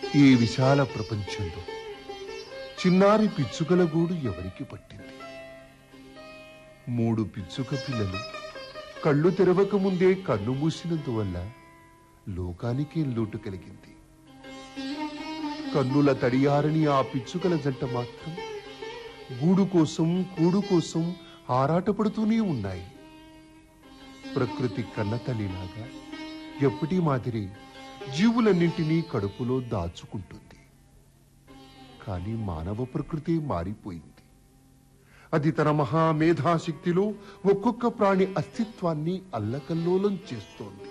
ఈ విశాల ప్రపంచంలో చిన్నారి పిచ్చుకల గూడు ఎవరికి పట్టింది మూడు పిచ్చుక పిల్లలు కళ్ళు తెరవక ముందే కన్ను మూసినందువల్ల లోకానికి లోటు కలిగింది కన్నుల తడియారని ఆ పిచ్చుకల జంట మాత్రం గూడు కోసం కూడు కోసం ఆరాటపడుతూనే ఉన్నాయి ప్రకృతి కన్నతల్లిలాగా ఎప్పటి మాదిరి జీవులన్నింటినీ కడుపులో దాచుకుంటుంది కానీ మానవ ప్రకృతి మారిపోయింది అది తన మహామేధాశక్తిలో ఒక్కొక్క ప్రాణి అస్తిత్వాన్ని అల్లకల్లోలం చేస్తోంది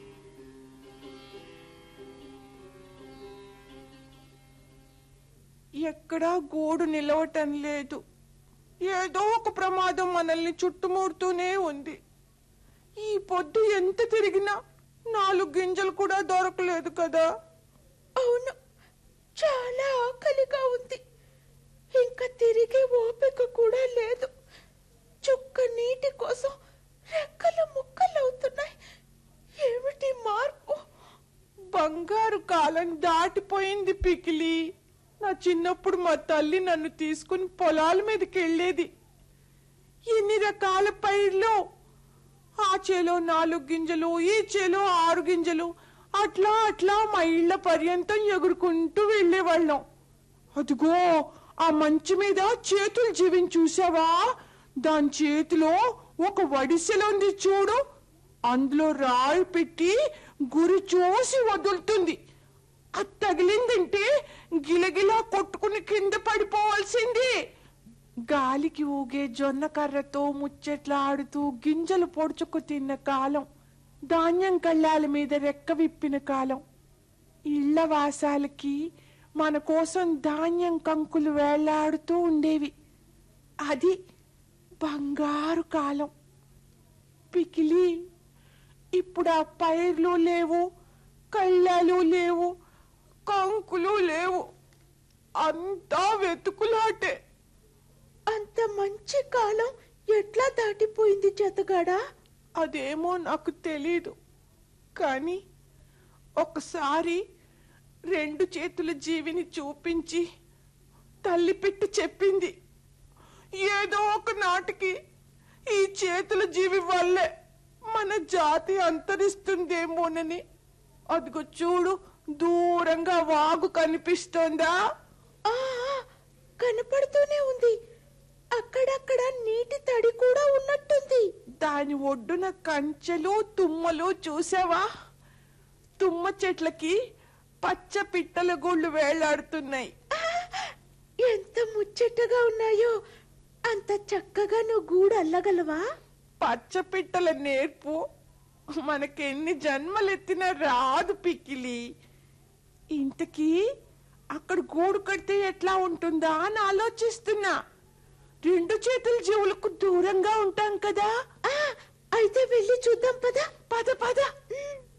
ఎక్కడా గోడు నిలవటం లేదు ఏదో ఒక ప్రమాదం మనల్ని చుట్టుముడుతూనే ఉంది ఈ పొద్దు ఎంత తిరిగినా నాలుగు గింజలు కూడా దొరకలేదు కదా అవును చాలా ఆకలిగా ఉంది ఇంకా తిరిగే ఓపిక కూడా లేదు చుక్క నీటి కోసం రెక్కలు ముక్కలవుతున్నాయి ఏమిటి మార్పు బంగారు కాలం దాటిపోయింది పికిలి నా చిన్నప్పుడు మా తల్లి నన్ను తీసుకుని పొలాల మీదకి వెళ్ళేది ఎన్ని రకాల పైర్లు ఆ చేలో నాలుగు గింజలు ఈ చేలో ఆరు గింజలు అట్లా అట్లా మా ఇళ్ల పర్యంతం ఎగురుకుంటూ వెళ్ళేవాళ్ళం అదిగో ఆ మంచు మీద చేతులు జీవిని చూసావా దాని చేతిలో ఒక వడిసెలుంది చూడు అందులో రాయి పెట్టి గురి చూసి వదులుతుంది అది తగిలిందంటే గిలగిలా కొట్టుకుని కింద పడిపోవాల్సింది గాలికి ఊగే జొన్న కర్రతో ముచ్చట్లాడుతూ గింజలు పొడుచుకు తిన్న కాలం ధాన్యం కళ్ళాల మీద రెక్క విప్పిన కాలం ఇళ్ల వాసాలకి మన కోసం ధాన్యం కంకులు వేలాడుతూ ఉండేవి అది బంగారు కాలం పికిలి ఇప్పుడు ఆ పైర్లు లేవు కళ్ళాలు లేవు కంకులు లేవు అంతా వెతుకులాటే అంత మంచి కాలం ఎట్లా దాటిపోయింది జతగాడా అదేమో నాకు తెలీదు కానీ ఒకసారి రెండు చేతుల జీవిని చూపించి తల్లి పెట్టి చెప్పింది ఏదో ఒక నాటికి ఈ చేతుల జీవి వల్లే మన జాతి అంతరిస్తుందేమోనని అదిగో చూడు దూరంగా వాగు కనిపిస్తోందా ఆ ఆ, కనపడుతూనే ఉంది అక్కడక్కడ నీటి తడి కూడా ఉన్నట్టుంది దాని ఒడ్డున కంచెలు తుమ్మలు చూసావా తుమ్మ చెట్లకి పచ్చ పిట్టల గూళ్ళు వేలాడుతున్నాయి ఆ, ఎంత ముచ్చటగా ఉన్నాయో అంత చక్కగా నువ్వు గూడు అల్లగలవా పచ్చ పిట్టల నేర్పు మనకెన్ని జన్మలెత్తినా రాదు పిక్కిలి ఇంతకీ అక్కడ గూడు కడితే ఎట్లా ఉంటుందా అని ఆలోచిస్తున్నా రెండు చేతుల జీవులకు దూరంగా ఉంటాం కదా ఆ, అయితే వెళ్ళి చూద్దాం పదా పద పద